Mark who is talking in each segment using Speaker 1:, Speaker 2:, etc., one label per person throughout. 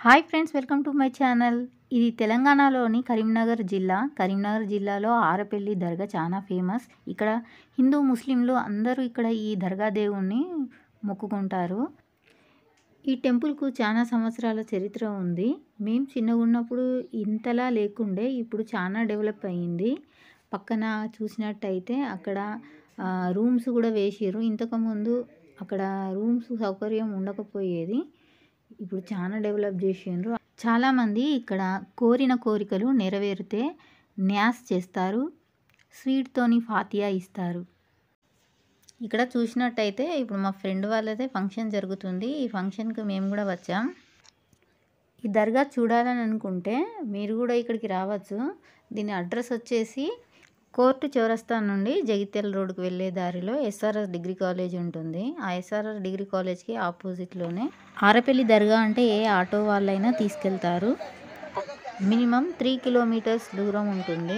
Speaker 1: hi friends welcome to my channel ఇది తెలంగాణలోని కరీంనగర్ జిల్లా కరీంనగర్ జిల్లాలో ఆరపల్లి దర్గా చాలా ఫేమస్ ఇక్కడ హిందూ ముస్లింలు అందరూ ఇక్కడ ఈ దర్గా దేవుణ్ణి మొక్కుకుంటారు ఈ టెంపుల్కు చాలా సంవత్సరాల చరిత్ర ఉంది మేము చిన్నగా ఉన్నప్పుడు ఇంతలా లేకుండే ఇప్పుడు చాలా డెవలప్ అయ్యింది పక్కన చూసినట్టయితే అక్కడ ఆ, రూమ్స్ కూడా వేసిర్రు ఇంతకుముందు అక్కడ రూమ్స్ సౌకర్యం ఉండకపోయేది ఇప్పుడు చాలా డెవలప్ చేసిండ్రు చాలామంది ఇక్కడ కోరిన కోరికలు నెరవేరితే న్యాస్ చేస్తారు స్వీట్తోని ఫాతియా ఇస్తారు ఇక్కడ చూసినట్టయితే ఇప్పుడు మా ఫ్రెండ్ వాళ్ళదే ఫంక్షన్ జరుగుతుంది ఈ ఫంక్షన్కి మేము కూడా వచ్చాం ఈ దర్గా చూడాలని అనుకుంటే మీరు కూడా ఇక్కడికి రావచ్చు దీని అడ్రస్ వచ్చేసి కోర్టు చౌరస్తా నుండి జగిత్యాల రోడ్డుకు వెళ్ళే దారిలో ఎస్ఆర్ఎస్ డిగ్రీ కాలేజ్ ఉంటుంది ఆ ఎస్ఆర్ఎస్ డిగ్రీ కాలేజ్కి ఆపోజిట్లోనే ఆరపల్లి దర్గా అంటే ఏ ఆటో వాళ్ళైనా తీసుకెళ్తారు మినిమం త్రీ కిలోమీటర్స్ దూరం ఉంటుంది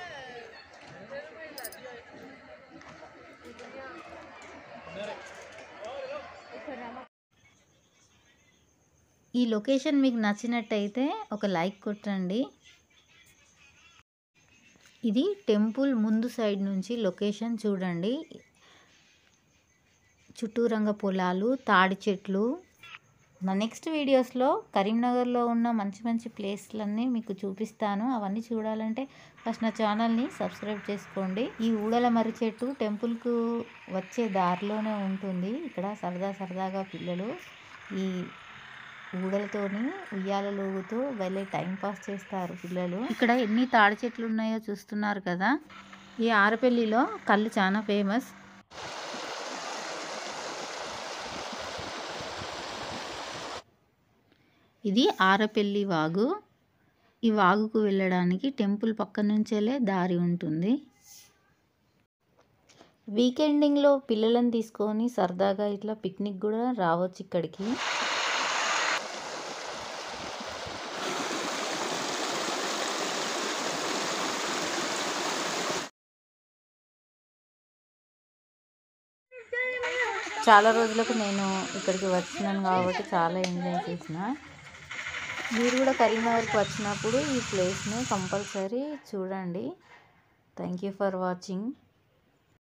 Speaker 1: ఈ లొకేషన్ మీకు నచ్చినట్టయితే ఒక లైక్ కొట్టండి ఇది టెంపుల్ ముందు సైడ్ నుంచి లొకేషన్ చూడండి చుట్టూరంగ పొలాలు తాడి చెట్లు నా నెక్స్ట్ వీడియోస్లో కరీంనగర్లో ఉన్న మంచి మంచి ప్లేస్లన్నీ మీకు చూపిస్తాను అవన్నీ చూడాలంటే ఫస్ట్ నా ఛానల్ని సబ్స్క్రైబ్ చేసుకోండి ఈ ఊడల మర్రి చెట్టు టెంపుల్కు వచ్చే దారిలోనే ఉంటుంది ఇక్కడ సరదా సరదాగా పిల్లలు ఈ ఊడలతోని ఉయ్యాలలు ఊగుతూ వెళ్ళే టైం పాస్ చేస్తారు పిల్లలు ఇక్కడ ఎన్ని తాడి చెట్లు ఉన్నాయో చూస్తున్నారు కదా ఈ ఆరపల్లిలో కళ్ళు చాలా ఫేమస్ ఇది ఆరపల్లి వాగు ఈ వాగుకు వెళ్ళడానికి టెంపుల్ పక్క నుంచేలే దారి ఉంటుంది వీకెండింగ్లో పిల్లలను తీసుకొని సరదాగా ఇట్లా పిక్నిక్ కూడా రావచ్చు ఇక్కడికి చాలా రోజులకు నేను ఇక్కడికి వచ్చినాను కాబట్టి చాలా ఎంజాయ్ చేసిన మీరు కూడా కరీంనగర్కి వచ్చినప్పుడు ఈ ప్లేస్ని కంపల్సరీ చూడండి థ్యాంక్ యూ ఫర్ వాచింగ్